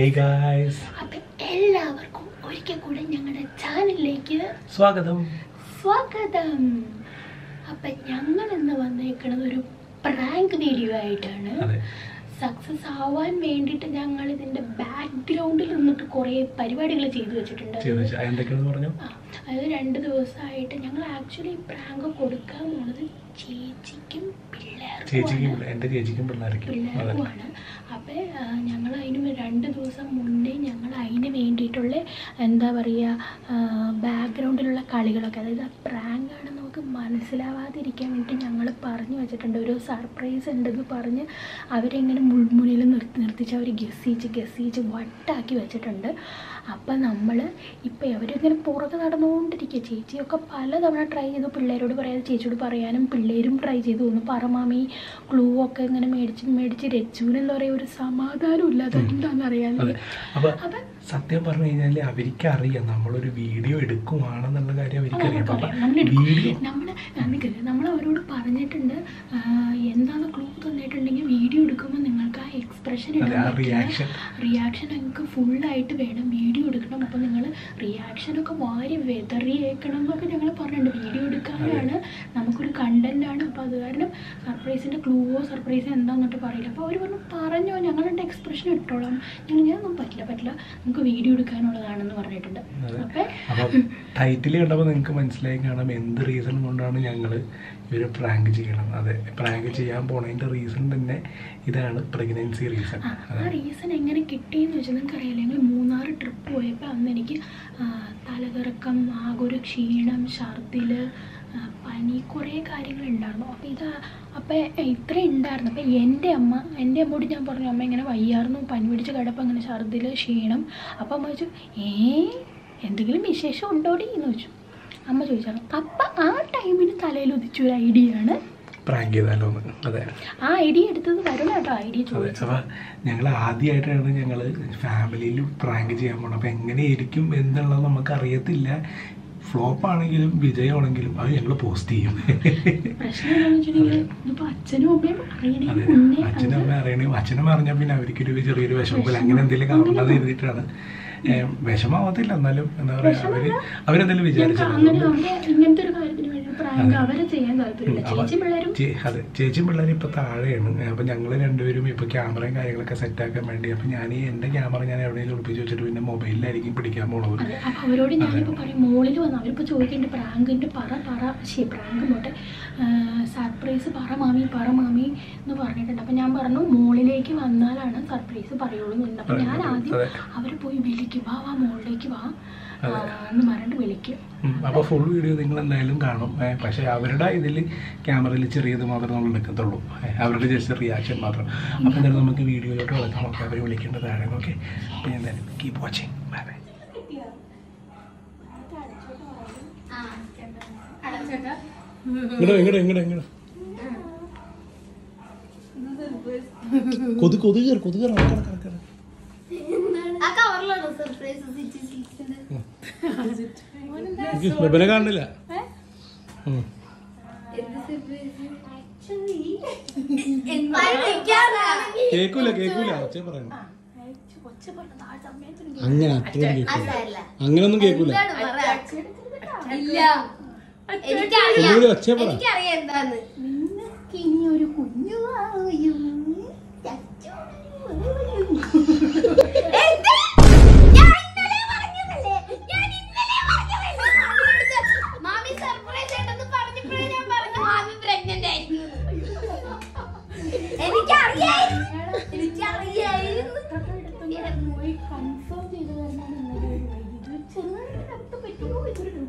Hi guys അപ്പൊ എല്ലാവർക്കും ഒരിക്കൽ കൂടെ ഞങ്ങളുടെ ചാനലിലേക്ക് സ്വാഗതം സ്വാഗതം അപ്പൊ ഞങ്ങൾ ഇന്ന് വന്നേക്കണത് ഒരു പ്രാങ്ക് വീഡിയോ ആയിട്ടാണ് അതെ സക്സസ് ആവാൻ വേണ്ടിയിട്ട് ഞങ്ങൾ ഇതിന്റെ ബാക്ക്ഗ്രൗണ്ടിൽ നിന്നിട്ട് കുറേ പരിപാടികൾ ചെയ്തു വെച്ചിട്ടുണ്ട് ചെയ്തു വെച്ചു എന്തൊക്കെയാണെന്ന് പറഞ്ഞു ആ, അതായത് രണ്ട് ദിവസമായിട്ട് ഞങ്ങൾ ആക്ച്വലി പ്രാങ്ക് കൊടുക്കാൻ പോണത് ചേച്ചിക്കും ചേച്ചിക്കും പിള്ളേർക്കും പിള്ളേ- എൻ്റെ ചേച്ചിക്കും പിള്ളേർക്കും അതെ പിള്ളേർക്കുമാണ് അപ്പം ഞങ്ങൾ അതിന് രണ്ട് ദിവസം മുന്നേ ഞങ്ങൾ അതിന് വേണ്ടിയിട്ടുള്ള എന്താ പറയുക ബാക്ക്ഗ്രൗണ്ടിലുള്ള കളികളൊക്കെ അതായത് ആ പ്രാങ്ക് ആണ് നമുക്ക് മനസ്സിലാവാതിരിക്കാൻ വേണ്ടി ഞങ്ങൾ പറഞ്ഞു വെച്ചിട്ടുണ്ട് ഒരു സർപ്രൈസ് ഉണ്ടെന്ന് പറഞ്ഞ് അവരെങ്ങനെ മുൾമുനയിൽ നിർത്തി നിർത്തിച്ച് അവർ ഗസ്സിച്ച് ഗസ്സിച്ച് വട്ടാക്കി വെച്ചിട്ടുണ്ട് അപ്പം നമ്മൾ ഇപ്പം അവരിങ്ങനെ പുറത്ത് നടന്നുകൊണ്ടിരിക്കുക ചേച്ചിയൊക്കെ പലതവണ ട്രൈ ചെയ്തു പിള്ളേരോട് പറയാതെ ചേച്ചിയോട് പറയാനും പിള്ളേരും ട്രൈ ചെയ്തു ഒന്ന് പറമാമി ക്ലൂ ഒക്കെ ഇങ്ങനെ മേടിച്ച് മേടിച്ച് രച്ചുവിന് എന്താ പറയുക ഒരു സമാധാനം ഇല്ലാതെ എന്താണെന്ന് അറിയാതെ അതെ അപ്പൊ അപ്പം സത്യം പറഞ്ഞു കഴിഞ്ഞാല് അവർക്ക് അറിയാം നമ്മളൊരു വീഡിയോ എടുക്കുവാണെന്നുള്ള കാര്യം അവർക്ക് അറിയാം അപ്പൊ നമ്മൾ വീഡിയോ നമ്മൾ നമ്മൾ അവരോട് പറഞ്ഞിട്ടുണ്ട് ആ, എന്താണ് ക്ലൂ തന്നിട്ടുണ്ടെങ്കിൽ വീഡിയോ എടുക്കുമ്പോൾ നിങ്ങൾക്ക് ആ എക്സ്പ്രഷൻ അതെ ആ റിയാക്ഷൻ റിയാക്ഷൻ നിങ്ങൾക്ക് ഫുള്ളായിട്ട് വേണം വീഡിയോ എടുക്കണം അപ്പോൾ നിങ്ങൾ റിയാക്ഷനൊക്കെ വാരി വെതറിയേക്കണം എന്നൊക്കെ ഞങ്ങൾ പറഞ്ഞിട്ടുണ്ട് വീഡിയോ എടുക്കാനാണ് നമുക്കൊരു കണ്ടന്റ് ആണ് അപ്പോൾ അത് കാരണം സർപ്രൈസിൻ്റെ ക്ലൂവോ സർപ്രൈസ് എന്താണെന്നിട്ട് പറയില്ല അപ്പോൾ അവർ പറഞ്ഞു പറഞ്ഞോ ഞങ്ങളുടെ എക്സ്പ്രഷൻ ഇട്ടോളാം ഞങ്ങൾ ഞാനൊന്നും പറ്റില്ല പറ്റില്ല നമുക്ക് വീഡിയോ എടുക്കാനുള്ളതാണെന്ന് പറഞ്ഞിട്ടുണ്ട് അതെ. അപ്പോൾ അപ്പൊ ടൈറ്റിൽ കണ്ടപ്പോൾ നിങ്ങൾക്ക് മനസ്സിലായി കാണാം എന്ത് റീസൺ കൊണ്ടാണ് ഞങ്ങൾ ഇവര് പ്രാങ്ക് ചെയ്യണം അതെ പ്രാങ്ക് ചെയ്യാൻ പോണതിന്റെ റീസൺ തന്നെ ഇതാണ് പ്രഗ്നൻസി റീസൺ ആ, ആ റീസൺ എങ്ങനെ കിട്ടിയെന്ന് വെച്ചാൽ നിങ്ങൾക്ക് അറിയില്ല ഞങ്ങൾ മൂന്നാർ ട്രിപ്പ് പോയപ്പോൾ അന്ന് എനിക്ക് ആ, തലകറക്കം ആകെ ഒരു ക്ഷീണം ഛർദിൽ പനി കുറേ കാര്യങ്ങളുണ്ടായിരുന്നു അപ്പോൾ ഇത് അപ്പോൾ ഇത്രയും ഉണ്ടായിരുന്നു അപ്പോൾ എൻ്റെ അമ്മ എൻ്റെ അമ്മയോട് ഞാൻ പറഞ്ഞു അമ്മ ഇങ്ങനെ വയ്യായിരുന്നു പനി പിടിച്ച് കിടപ്പം ഇങ്ങനെ ഛർദിൽ ക്ഷീണം അപ്പോൾ അമ്മ ചോദിച്ചു ഏ എന്തെങ്കിലും വിശേഷം ഉണ്ടോടി എന്ന് ചോദിച്ചു അമ്മ ചോദിച്ചാണ് അപ്പം ആ ടൈമിന് തലയിൽ ഉദിച്ചൊരു ഐഡിയ ആണ് പ്രാങ്ക് ചെയ്താലോ എന്ന് അതെ ആ ഐഡിയ എടുത്തത് വരുന്ന കേട്ടോ ഐഡിയ അതെ ചോദിച്ചത് അപ്പൊ ഞങ്ങൾ ആദ്യമായിട്ടാണ് ഞങ്ങൾ ഫാമിലിയിൽ പ്രാങ്ക് ചെയ്യാൻ പോണത് അപ്പൊ എങ്ങനെയായിരിക്കും എന്നുള്ളത് നമുക്ക് അറിയത്തില്ല ഫ്ലോപ്പ് ആണെങ്കിലും വിജയമാണെങ്കിലും അത് ഞങ്ങൾ പോസ്റ്റ് ചെയ്യും പ്രശ്നം എന്താണെന്ന് വെച്ചിട്ടുണ്ടെങ്കിൽ ഇതിപ്പോ അച്ഛനും അമ്മയും അതെ അറിയണേ മുന്നേ അച്ഛനും അമ്മ അറിയണേ അച്ഛനും അറിഞ്ഞാൽ പിന്നെ അവർക്കൊരു ചെറിയൊരു വിഷമം അങ്ങനെ എന്തെങ്കിലും കാണണമെന്ന് എഴുതിയിട്ടാണ് ഏഹ് വിഷമാവത്തില്ല എന്നാലും എന്താ പറയാ അവര് അവരെന്തെങ്കിലും ഞങ്ങൾക്ക് വിചാരിച്ചത് അങ്ങനെ അവരെ ഇങ്ങനത്തെ ഒരു കാര്യത്തിന് വേണ്ടി പ്രാങ്ക് അവരെ ചെയ്യാൻ താല്പര്യമില്ല അപ്പൊ ചേച്ചി പിള്ളേരും ചേ- അതെ ചേച്ചിയും പിള്ളേരും ഇപ്പൊ താഴെയാണ് അപ്പൊ ഞങ്ങൾ രണ്ടുപേരും ഇപ്പൊ ക്യാമറയും കാര്യങ്ങളൊക്കെ സെറ്റ് ആക്കാൻ വേണ്ടി അപ്പൊ ഞാൻ ഈ എന്റെ ക്യാമറ ഞാൻ എവിടെയെങ്കിലും ഒളിപ്പിച്ച് വെച്ചിട്ട് പിന്നെ മൊബൈലിലായിരിക്കും പിടിക്കാൻ പോണത് അതെ അപ്പൊ അവരോട് ഞാനിപ്പോ പറയും മോളിൽ വന്ന് അവരിപ്പോ ചോദിക്കുന്നുണ്ട് പ്രാങ്കിന്റെ പറ പറ ശരി പ്രാങ്ക് പോട്ടെ സർപ്രൈസ് പറ മാമി പറ മാമി എന്ന് പറഞ്ഞിട്ടുണ്ട് അപ്പൊ ഞാൻ പറഞ്ഞു മോളിലേക്ക് വന്നാലാണ് സർപ്രൈസ് പറയുള്ളൂ എന്ന് അപ്പൊ ഞാൻ ആദ്യം അതെ. അവരെ പോയി വിളിക്കും വാ വാ മോളിലേക്ക് വാ ആ, എന്ന് പറഞ്ഞിട്ട് വിളിക്കും ഉം. അപ്പൊ ഫുൾ വീഡിയോ നിങ്ങൾ എന്തായാലും കാണും ഏ, പക്ഷെ അവരുടെ ഇതിൽ ക്യാമറയിൽ ചെറിയത് മാത്രമേ നമ്മൾ എടുക്കത്തുള്ളൂ ഏ, അവരുടെ ജസ്റ്റ് റിയാക്ഷൻ മാത്രം അപ്പൊ എന്തായാലും നമുക്ക് വീഡിയോയിലോട്ട് കിടക്കാം ഓക്കെ അവർ വിളിക്കേണ്ടതാണ് ഓക്കെ അപ്പൊ എന്തായാലും കീപ് വാച്ചിങ് ബൈ ബൈ ഇങ്ങോട്ട് ഇങ്ങോട്ട് ഇങ്ങോട്ട് ഇങ്ങോട്ട് കൊതു കൊതു കയറി കൊതു കയറി ആ കവറിലാണോ സർപ്രൈസ് ബബനെ കാണില്ല ഉം. കേക്കൂല കേക്കൂല ഒച്ച പറയണം ഒച്ച പറഞ്ഞ താഴെ സമയത്തിന് അങ്ങനെ അത്രയും കേക്കൂല അങ്ങനൊന്നും കേക്കൂല ഇല്ല എനിക്കറിയാം ഒന്നുകൂടി ഒച്ച പറ എനിക്കറിയാം എന്താന്ന് നിനക്കിനി ഒരു കുഞ്ഞു ആയും എന്ത്? ഞാൻ ഇന്നലെ പറഞ്ഞതല്ലേ? ഞാൻ ഇന്നലെ പറഞ്ഞതല്ലേ മാമിയുടെ അടുത്ത്? മാമി സർപ്രൈസ് ആയിട്ടെന്ന് പറഞ്ഞപ്പോഴേ ഞാൻ പറഞ്ഞു മാമി പ്രഗ്നന്റ് ആയിരിക്കും എനിക്കറിയായിരുന്നു എനിക്കറിയായിരുന്നു പോയി കൺഫേം ചെയ്ത് തരണം ഇത് ചെറുതായിട്ട് രക്തം പറ്റിയോ ഇതൊരു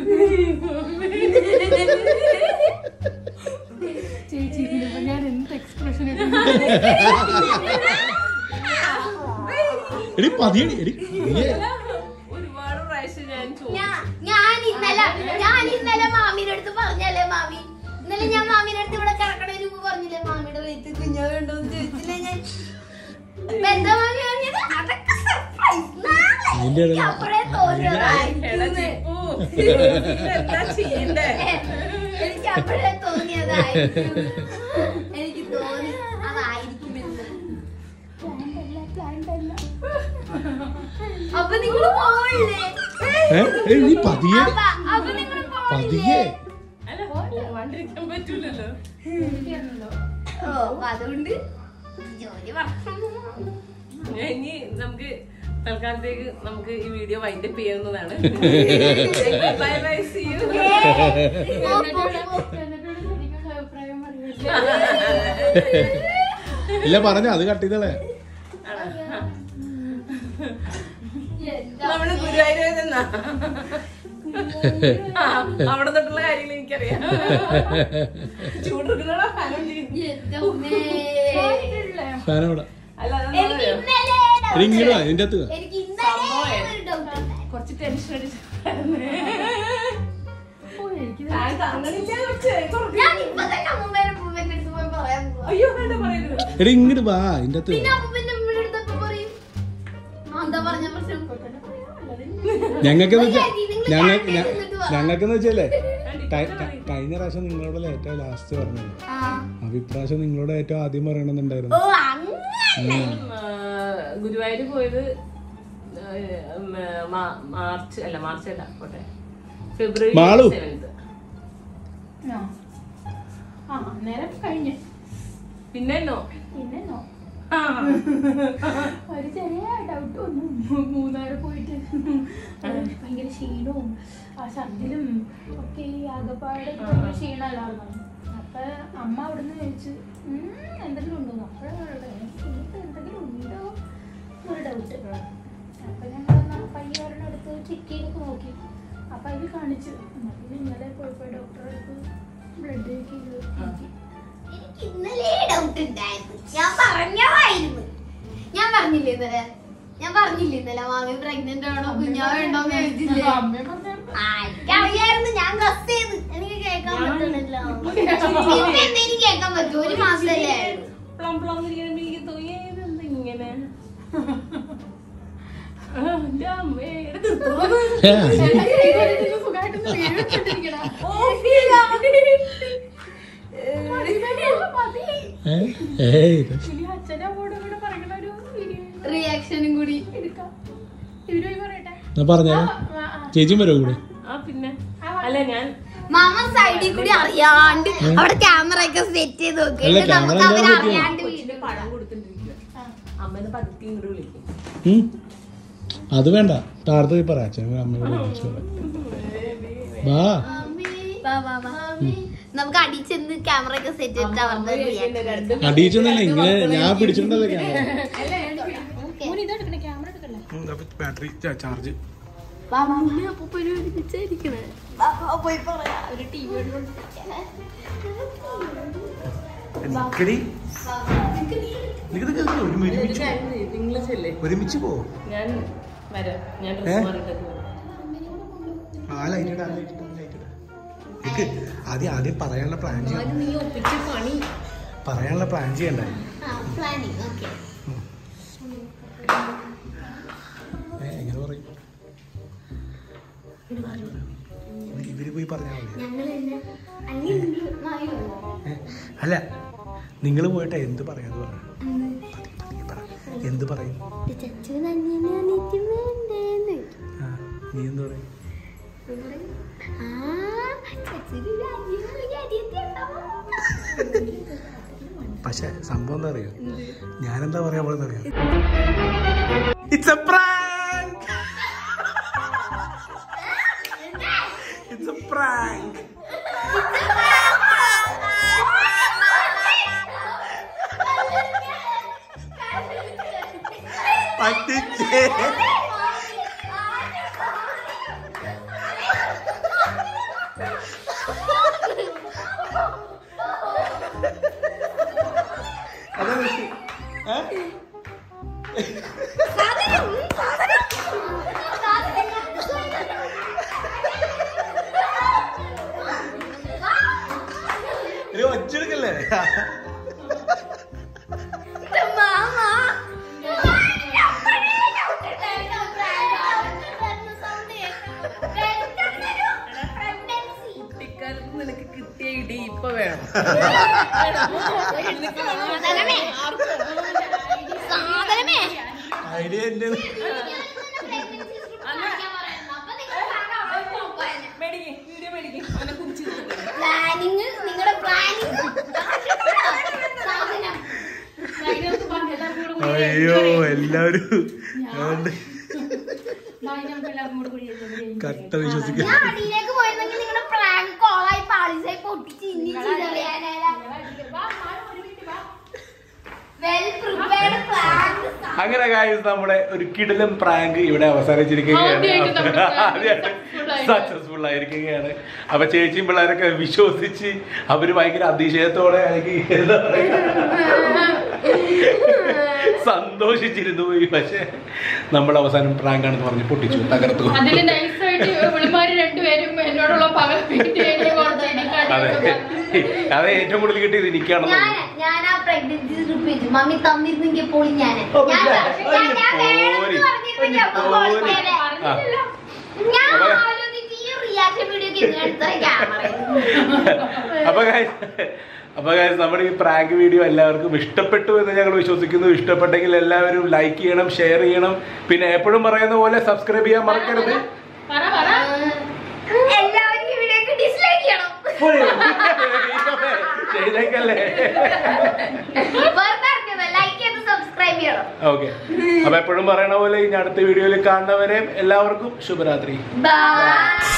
ചേച്ചി ഇതിനിപ്പോ ഞാൻ എന്ത് എക്സ്പ്രഷൻ എടി പതിയടി എടി പതിയെ. ഒരുപാട് പ്രാവശ്യം ഞാൻ ചോദിച്ചു ഞാൻ ഞാൻ ഇന്നലെ ഞാൻ ഇന്നലെ മാമിയുടെ അടുത്ത് പറഞ്ഞല്ലേ മാമി ഇന്നലെ ഞാൻ മാമിയുടെ അടുത്ത് ഇവിടെ കിടക്കണതിന് മുമ്പ് പറഞ്ഞില്ലേ മാമിയുടെ വീട്ടിൽ കുഞ്ഞുണ്ടോന്ന് ചോദിച്ചില്ലേ ഞാൻ ഇപ്പൊ എന്താ മാമി പറഞ്ഞത് അതൊക്കെ സർപ്രൈസ് നിന്റെ ഇടയിൽ അപ്പോഴേ തോന്നിയതായി എടാ ചിപ്പു, എന്താ ചെയ്യണ്ടേ എനിക്ക് അപ്പോഴേ തോന്നിയതായിരുന്നു എനിക്ക് തോന്നി അതായിരിക്കുമെന്ന് പോയില്ലേ ഏ? ഏയ്, നീ പതിയെ അപ്പൊ അപ്പൊ നിങ്ങൾ പതിയെ അല്ല പോവാണ്ടിരിക്കാൻ പറ്റൂലല്ലോ ഓ അപ്പൊ അതുകൊണ്ട് ജോലി പറഞ്ഞു ഇനി നമുക്ക് തൽക്കാലത്തേക്ക് നമുക്ക് ഈ വീഡിയോ വൈൻഡപ്പ് ചെയ്യുന്നതാണ് ബൈ ബൈ സി യു അഭിപ്രായം പറയുന്നത് ഇല്ല പറഞ്ഞ അത് കട്ട് ചെയ്തളെ നമ്മള് ഗുരുവായൂർ നിന്നാ ആ, അവിടെ തൊട്ടുള്ള കാര്യങ്ങൾ എനിക്കറിയാം ചൂടെടുക്കണോ ഫാൻ അവിടെ അല്ല എനിക്ക് അതൊന്നും ഇന്നലെ എടി, ഇങ്ങോട്ട് വാ ഇതിന്റെ അകത്ത് വാ. എനിക്ക് ഇന്നലെ ഒരു ഡൗട്ട് ഉണ്ടായി കുറച്ച് ടെൻഷൻ അടിച്ചു തന്നില്ല കുറച്ച് കുറച്ച്. ഞാൻ ഇപ്പൊ തന്നെ അമ്മൂമ്മേനെ അപ്പൂപ്പേന്റെ അടുത്ത് പോയി പറയാൻ പോവാ അയ്യോ വേണ്ട പറയരുത് എടി ഇങ്ങോട്ട് വാ ഇതിന്റെ അകത്ത് പിന്നെ വാ. അപ്പൂപ്പന്റെ അമ്മയുടെ അടുത്ത് എപ്പോ പറയും ആ, എന്താ പറഞ്ഞ പ്രശ്നം ഞങ്ങൾക്കെന്ന് വെച്ചാ ഒരു കാര്യം, നിങ്ങൾ ഞങ്ങൾ ഞാൻ ഇരുന്നിട്ട് വാ. ഞങ്ങൾക്കെന്ന് വെച്ചല്ലേ കഴി- കഴി- കഴിഞ്ഞ പ്രാവശ്യം നിങ്ങളോട് ഏറ്റവും ലാസ്റ്റ് പറഞ്ഞത് ആ. അപ്പൊ ഇപ്രാവശ്യം നിങ്ങളോട് ഏറ്റവും ആദ്യം ഓ പറയണമെന്നുണ്ടായിരുന്നു അങ്ങനെ ആ, ഗുരുവായൂർ പോയത് ആ, ഉം, മാ- മാർച്ച് അല്ല മാർച്ച് അല്ല പോട്ടെ ഫെബ്രുവരി മാളു. സെവൻത്ത് ആ. ആ അന്നേരം കഴിഞ്ഞു പിന്നെ നോ പിന്നെ നോ ആ. ഒരു ചെറിയ ഡൗട്ട് വന്നു മൂന്നാറ് പോയിട്ട് ഭയങ്കര ക്ഷീണവും ആ ഛർദിലും ഒക്കെ ഈ ആകപ്പാട് ഭയങ്കര ക്ഷീണമല്ലായിരുന്നു അപ്പൊ അമ്മ അവിടുന്ന് ചോദിച്ചു "ഉം, എന്തെങ്കിലും ഉണ്ടോ അപ്പോഴാണ് എന്തെങ്കിലും ഉണ്ടോ ഒരു ഡൗട്ട് അപ്പൊ ഞങ്ങൾ പയ്യാറിനടുത്ത് ചെക്ക് ചെയ്തൊക്കെ നോക്കി അപ്പൊ അതിൽ കാണിച്ചു എന്നാ പിന്നെ ഇന്നലെ പോയപ്പോ ഡോക്ടറെ അടുത്ത് ബ്ലഡ് ചെക്ക് ചെയ്ത് നോക്കി എനിക്ക് ഇന്നലെ ഡൗട്ട് ഉണ്ടായിരുന്നു ഞാൻ പറഞ്ഞതായിരുന്നു ഞാൻ പറഞ്ഞില്ലേ ഇന്നലെ ഞാൻ പറഞ്ഞില്ലേ ഇന്നലെ മാമി പ്രഗ്നന്റ് ആണോ കുഞ്ഞാവുണ്ടോ എന്ന് ചോദിച്ചില്ലേ അമ്മയെ പറഞ്ഞു ആ, എനിക്കറിയായിരുന്നു ഞാൻ ഗസ് ചെയ്ത് എനിക്ക് കേൾക്കാൻ പറ്റണല്ലോ ഇപ്പൊ എന്തെങ്കിലും കേൾക്കാൻ പറ്റും ഒരു മാസമല്ലേ ആയുള്ളൂ. പ്ലം പ്ലം ഇരിക്കുമ്പോ എനിക്ക് തോന്നി ഇതെന്താ ഇങ്ങനെ ആ, എൻ്റെ അമ്മേ, എടുത്ത് തോന്നു. സുഖമായിട്ടൊന്ന് വീഡിയോ എടുത്തോണ്ടിരിക്കണ. ഓ, ഫീലാ. മതി. ഏ? ഏയ് ഇത് ഇനി അച്ഛനും അമ്മോടും കൂടെ പറയണ ഒരു വീഡിയോ റിയാക്ഷനും കൂടി എടുക്കാം ഇവര് പോയി പറയട്ടെ ഞാൻ പറഞ്ഞേ ചേച്ചിയും വരോ കൂടെ ആ പിന്നെ അല്ല ഞാൻ മാമ സൈഡിൽ കൂടി അറിയാണ്ട് അവിടെ ക്യാമറ ഒക്കെ സെറ്റ് ചെയ്ത് നോക്കി അല്ല, എന്നിട്ട് നമുക്ക് camera അവർ എന്താ പറ്റിയത്? അറിയാണ്ട് കൊച്ചിന്റെ പടം കൊടുത്തിട്ടിരിക്കുക അമ്മേനെ പതുക്കെ ഇങ്ങോട്ട് വിളിക്കും ഉം. അത് വേണ്ട താഴത്ത് പോയി പറ അച്ഛൻ അമ്മയോട് വിളിച്ചു പറ. വാ വാ, വാ, വാ. നമുക്ക് അടിച്ചെന്ന് ക്യാമറ ഒക്കെ സെറ്റ് ചെയ്തിട്ട് അവരുടെ reaction. അടിയിച്ചൊന്നല്ല ഇങ്ങനെ ഞാൻ പിടിച്ചിട്ടുണ്ടല്ലോ ക്യാമറ മോന് ഇതെടുക്കണേ ക്യാമറ എടുക്കല്ലേ ബാറ്ററി ചാർജ് വാ, വാ, വാ. വാ, വാ, പോയി പറയാം. ഒരു TV കൊണ്ടുവന്നിരിക്കണേ. ഒരുമിച്ച് ഇംഗ്ലീഷ് അല്ലേ ഒരുമിച്ച് പോ ഞാൻ വരാം ഞാൻ ഏ? ഡ്രസ് മാറിയിട്ടൊക്കെ വരാം. ആ ലൈറ്റ് ഇടാ ലൈറ്റ് ഇടാ ലൈറ്റ് ഇടാ എനിക്ക് ആദ്യം ആദ്യം പറയാനുള്ള പ്ലാൻ ചെയ്യാം നീ ഒപ്പിച്ച പണി പറയാനുള്ള പ്ലാൻ ചെയ്യണ്ടേ ആ, planning, okay. ഏ, എങ്ങനെ പറയും ഇവര് പോയി പറഞ്ഞാൽ മതി ഞങ്ങൾ തന്നെ അല്ലെങ്കിൽ മായുള്ളൂ ഏ? അല്ല നിങ്ങൾ പോയിട്ട് എന്ത് പറയാന്ന് പറഞ്ഞു പതിയെ പതിയെ പറ എന്ത് പറയും ചച്ചു തന്നെ വന്നിട്ട് വേണ്ടേന്ന് ആ, നീ എന്ത് പറയും ആ ചച്ചിന് ഒരു അടിപൊളി അടിയത്തി ഉണ്ടാവും. പക്ഷെ സംഭവം എന്താ അറിയോ ഞാനെന്താ പറയാ പോലെ അറിയോ it's a prank it's a prank പറ്റിച്ചേ അതാ വിഷയം. ഏ? ഇത് ഒച്ചെടുക്കല്ലേ മാമ കുട്ടിക്കാലത്ത് നിനക്ക് കിട്ടിയ ഇടി ഇപ്പൊ വേണം സാധനമേ സാധനമേ ഐഡിയ എന്റെ അല്ല അവനെ കുറിച്ച് നോക്കണം പ്ലാനിങ് നിങ്ങളുടെ പ്ലാനിങ് സാധനം അതിനകത്ത് ബാക്കി എല്ലാവർക്കും കൂടെ കൂടി അയ്യോ എല്ലാവരും ബാക്കി നമുക്ക് എല്ലാവർക്കും കൂടെ കൂടി enjoy കട്ട വിശ്വസിക്കാൻ ഞാൻ അടിയിലേക്ക് പോയിരുന്നെങ്കിൽ നിങ്ങളുടെ പ്രാങ്ക് കോളായി പാളിസായി പൊട്ടിച്ച് ഇനി ചിതറിയാനായാലും വെൽ പ്രിപ്പയർഡ് പ്രാങ്ക് അങ്ങനെ കാര്യം നമ്മുടെ ഒരു കിടിലം പ്രാങ്ക് ഇവിടെ അവസാനിച്ചിരിക്കുകയാണ് ആദ്യമായിട്ട് നമ്മുടെ prank ആദ്യമായിട്ട് successful ആയി. സക്സസ്ഫുൾ ആയിരിക്കുകയാണ് അപ്പൊ ചേച്ചിയും പിള്ളേരൊക്കെ വിശ്വസിച്ച് അവര് ഭയങ്കര അതിശയത്തോടെ എനിക്ക് എന്താ പറയാ സന്തോഷിച്ചിരുന്നു പോയി പക്ഷെ നമ്മൾ അവസാനം പ്രാങ്ക് ആണെന്ന് പറഞ്ഞ് പൊട്ടിച്ചു തകർത്തു അതില് നൈസായിട്ട് ഇവിളുമാര് രണ്ടുപേരും എന്നോടുള്ള പകൽ വീട്ടിൽ കുറച്ച് അതെ ഇടിക്കാട്ടി അതെ ഏറ്റവും കൂടുതൽ കിട്ടിയത് എനിക്കാണെന്ന് ഞാൻ തോന്നുന്നു. ഞാൻ ആ പ്രഗ്നൻസി റിപ്പീറ്റ് മമ്മി തന്നിരുന്നെങ്കിൽ പോളി ഞാൻ ഓ, ഞാൻ ഇല്ല. ഞാൻ- ഞാൻ വേണമെന്ന് പോരി. പറഞ്ഞിരുന്നെങ്കിൽ അപ്പൊ പോരി. കുഴപ്പമില്ല. ആ. ഞാൻ അതെ. ആലോചിച്ച് ഈ റിയാക്ഷൻ വീഡിയോ ഒക്കെ എടുത്ത ക്യാമറ അപ്പൊ guys, അപ്പൊ guys, നമ്മുടെ ഈ പ്രാങ്ക് വീഡിയോ എല്ലാവർക്കും ഇഷ്ടപ്പെട്ടു എന്ന് ഞങ്ങൾ വിശ്വസിക്കുന്നു ഇഷ്ടപ്പെട്ടെങ്കിൽ എല്ലാവരും ലൈക്ക് ചെയ്യണം ഷെയർ ചെയ്യണം പിന്നെ എപ്പോഴും പറയുന്ന പോലെ സബ്സ്ക്രൈബ് ചെയ്യാൻ മറക്കരുത് പറ പറ എല്ലാവരും ഈ വീഡിയോക്ക് ഡിസ്ലൈക്ക് ചെയ്യണം ചെയ്തേക്കല്ലേ വെറുതെ ലൈക്ക് ചെയ്ത് സബ്സ്ക്രൈബ് ചെയ്യണം ഓക്കെ അപ്പൊ എപ്പോഴും പറയണ പോലെ ഇനി അടുത്ത വീഡിയോയിൽ കാണുന്നവരെയും എല്ലാവർക്കും ശുഭരാത്രി ബൈ